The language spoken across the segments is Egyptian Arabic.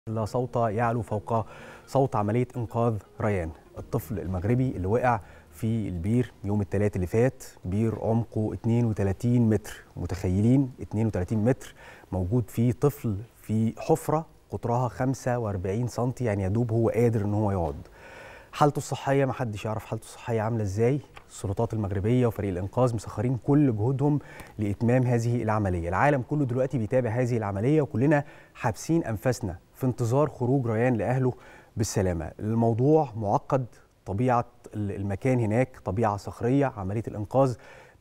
لا صوت يعلو فوق صوت عملية إنقاذ ريان الطفل المغربي اللي وقع في البير يوم الثلاث اللي فات بير عمقه 32 متر متخيلين 32 متر موجود فيه طفل في حفرة قطرها 45 سم يعني يدوب هو قادر ان هو يقعد حالته الصحية ما حدش يعرف حالته الصحية عاملة ازاي السلطات المغربية وفريق الإنقاذ مسخرين كل جهودهم لإتمام هذه العملية العالم كله دلوقتي بيتابع هذه العملية وكلنا حابسين أنفاسنا في انتظار خروج ريان لأهله بالسلامة الموضوع معقد طبيعة المكان هناك طبيعة صخرية عملية الإنقاذ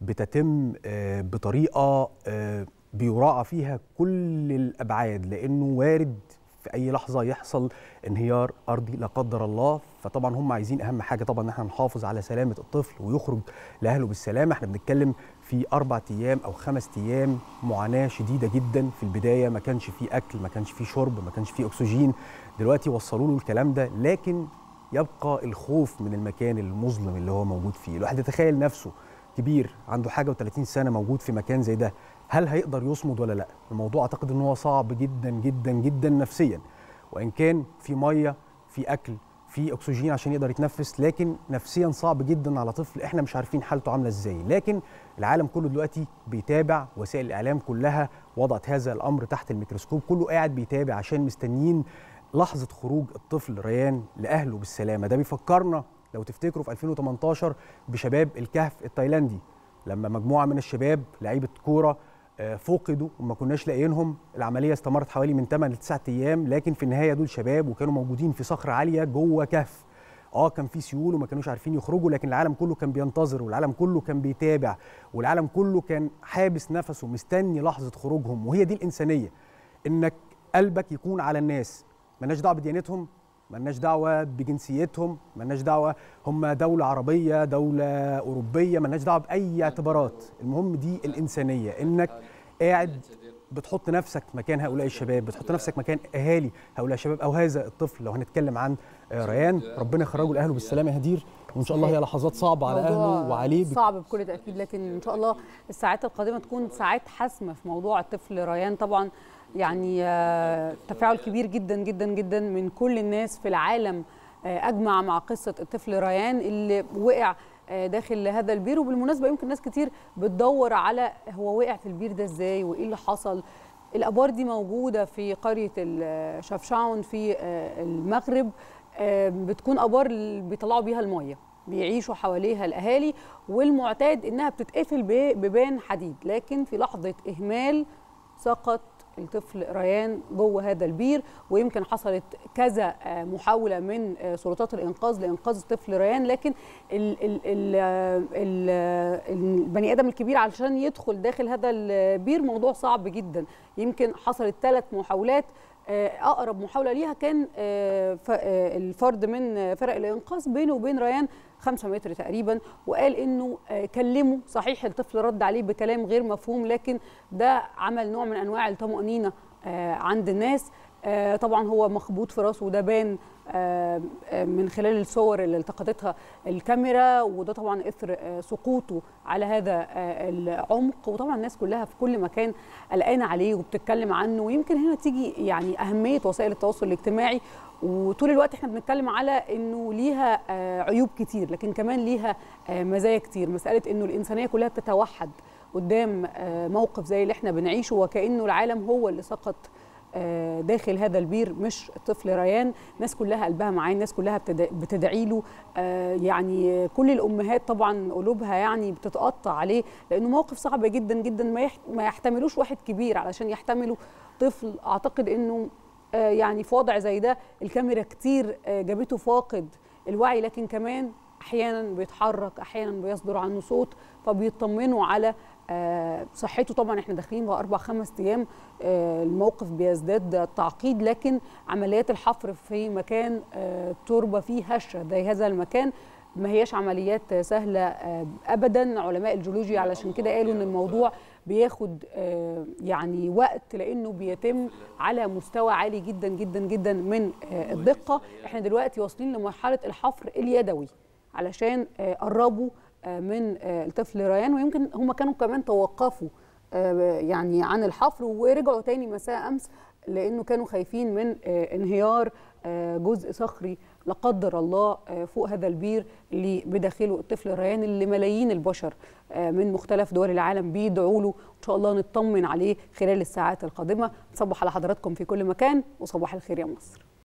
بتتم آه، بطريقة آه، بيراعى فيها كل الأبعاد لأنه وارد في أي لحظة يحصل انهيار أرضي لا قدر الله فطبعا هم عايزين أهم حاجة طبعا إن احنا نحافظ على سلامة الطفل ويخرج لأهله بالسلامة احنا بنتكلم في أربع أيام أو خمس أيام معاناة شديدة جدا في البداية ما كانش فيه أكل ما كانش فيه شرب ما كانش فيه أكسجين دلوقتي وصلوا له الكلام ده لكن يبقى الخوف من المكان المظلم اللي هو موجود فيه الواحد يتخيل نفسه كبير عنده حاجه و30 سنه موجود في مكان زي ده هل هيقدر يصمد ولا لا الموضوع اعتقد ان هو صعب جدا جدا جدا نفسيا وان كان في ميه في اكل في اكسجين عشان يقدر يتنفس لكن نفسيا صعب جدا على طفل احنا مش عارفين حالته عامله ازاي لكن العالم كله دلوقتي بيتابع وسائل الاعلام كلها وضعت هذا الامر تحت الميكروسكوب كله قاعد بيتابع عشان مستنيين لحظه خروج الطفل ريان لاهله بالسلامه ده بيفكرنا لو تفتكروا في 2018 بشباب الكهف التايلاندي لما مجموعه من الشباب لعيبه كوره آه، فقدوا وما كناش لاقيينهم العمليه استمرت حوالي من 8 ل 9 ايام لكن في النهايه دول شباب وكانوا موجودين في صخره عاليه جوه كهف اه كان في سيول وما كانوش عارفين يخرجوا لكن العالم كله كان بينتظر والعالم كله كان بيتابع والعالم كله كان حابس نفسه مستني لحظه خروجهم وهي دي الانسانيه انك قلبك يكون على الناس مالناش دعوه بديانتهم مالناش دعوه بجنسيتهم مالناش دعوه هم دوله عربيه دوله اوروبيه مالناش دعوه باي اعتبارات المهم دي الانسانيه انك قاعد بتحط نفسك مكان هؤلاء الشباب بتحط نفسك مكان اهالي هؤلاء الشباب او هذا الطفل لو هنتكلم عن آه، ريان ربنا يخرجه لاهله بالسلامه يا هدير وان شاء الله هي لحظات صعبه على موضوع اهله وعليه بك- صعب بكل تاكيد لكن ان شاء الله الساعات القادمه تكون ساعات حاسمه في موضوع الطفل ريان طبعا يعني آه، تفاعل كبير جدا جدا جدا من كل الناس في العالم آه، اجمع مع قصه الطفل ريان اللي وقع آه، داخل هذا البير وبالمناسبه يمكن ناس كتير بتدور على هو وقع في البير ده ازاي وايه اللي حصل الابار دي موجوده في قريه ال- شافشاون في آه، المغرب آه، بتكون ابار اللي بيطلعوا بيها الميه بيعيشوا حواليها الاهالي والمعتاد انها بتتقفل ببيبان حديد لكن في لحظه اهمال سقط الطفل ريان جوه هذا البير ويمكن حصلت كذا آه، محاوله من آه، سلطات الانقاذ لانقاذ الطفل ريان لكن ال ال ال ال البني ادم الكبير علشان يدخل داخل هذا البير موضوع صعب جدا يمكن حصلت ثلاث محاولات آه، اقرب محاوله ليها كان آه، ف- آه، الفرد من آه، فرق الانقاذ بينه وبين ريان خمسة متر تقريبا وقال انه آه، كلمه صحيح الطفل رد عليه بكلام غير مفهوم لكن ده عمل نوع من انواع الطمانينه آه، عند الناس آه، طبعا هو مخبوط في راسه وده بان آه، آه، من خلال الصور اللي التقطتها الكاميرا وده طبعا اثر آه، سقوطه على هذا آه، العمق وطبعا الناس كلها في كل مكان قلقانه عليه وبتتكلم عنه ويمكن هنا تيجي يعني اهميه وسائل التواصل الاجتماعي وطول الوقت احنا بنتكلم على انه ليها آه، عيوب كتير لكن كمان ليها آه، مزايا كتير مساله انه الانسانيه كلها بتتوحد قدام آه، موقف زي اللي احنا بنعيشه وكانه العالم هو اللي سقط آه، داخل هذا البير مش الطفل ريان الناس كلها قلبها معاه الناس كلها بتد- بتدعي له آه، يعني كل الامهات طبعا قلوبها يعني بتتقطع عليه لانه موقف صعب جدا جدا ما يح- ما يحتملوش واحد كبير علشان يحتمله طفل اعتقد انه آه، يعني في وضع زي ده الكاميرا كتير آه، جابته فاقد الوعي لكن كمان احيانا بيتحرك احيانا بيصدر عنه صوت فبيطمنوا على آه، صحته طبعا احنا داخلين بقى اربع خمس ايام آه، الموقف بيزداد تعقيد لكن عمليات الحفر في مكان آه، تربه فيه هشه زي هذا المكان ما هياش عمليات سهله آه، ابدا علماء الجيولوجيا علشان كده قالوا ان الموضوع بياخد آه، يعني وقت لانه بيتم على مستوى عالي جدا جدا جدا من آه، الدقه احنا دلوقتي واصلين لمرحله الحفر اليدوي علشان آه، قربوا آه، من آه، الطفل ريان ويمكن هم كانوا كمان توقفوا آه، يعني عن الحفر ورجعوا تاني مساء امس لانه كانوا خايفين من انهيار جزء صخري لا قدر الله فوق هذا البير اللي بداخله الطفل ريان اللي ملايين البشر من مختلف دول العالم بيدعوا له ان شاء الله نطمن عليه خلال الساعات القادمه نصبح على حضراتكم في كل مكان وصباح الخير يا مصر